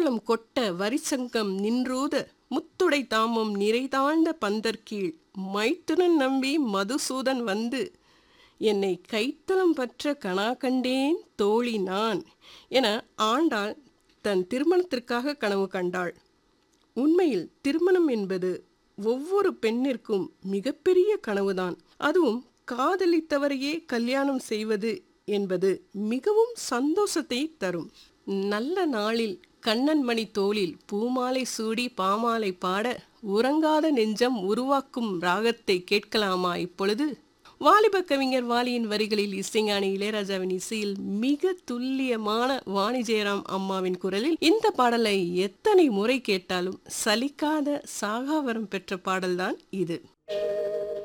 மத்தளம் கொட்ட வரிசங்கம் நின்றூத முத்துடை தாமம் நிறைதாழ்ந்த பந்தர்கீழ் மைத்துனன் நம்பி மதுசூதன் வந்து என்னை கைத்தலம் பற்ற கணா கண்டேன் தோழி நான் என ஆண்டாள் தன் திருமணத்திற்காக கனவு கண்டாள் உண்மையில் திருமணம் என்பது ஒவ்வொரு பெண்ணிற்கும் மிகப்பெரிய கனவுதான் அதுவும் காதலித்தவரையே கல்யாணம் செய்வது என்பது மிகவும் சந்தோஷத்தை தரும் நல்ல நாளில் கண்ணன்மணி தோளில் பூமாலை சூடி பாமாலை பாட உறங்காத நெஞ்சம் உருவாக்கும் ராகத்தை கேட்கலாமா இப்பொழுது வாலிப கவிஞர் வாலியின் வரிகளில் இசைஞானி இளையராஜாவின் இசையில் மிக துல்லியமான வாணி ஜெயராம் அம்மாவின் குரலில் இந்த பாடலை எத்தனை முறை கேட்டாலும் சலிக்காத சாகாவரம் பெற்ற பாடல்தான் இது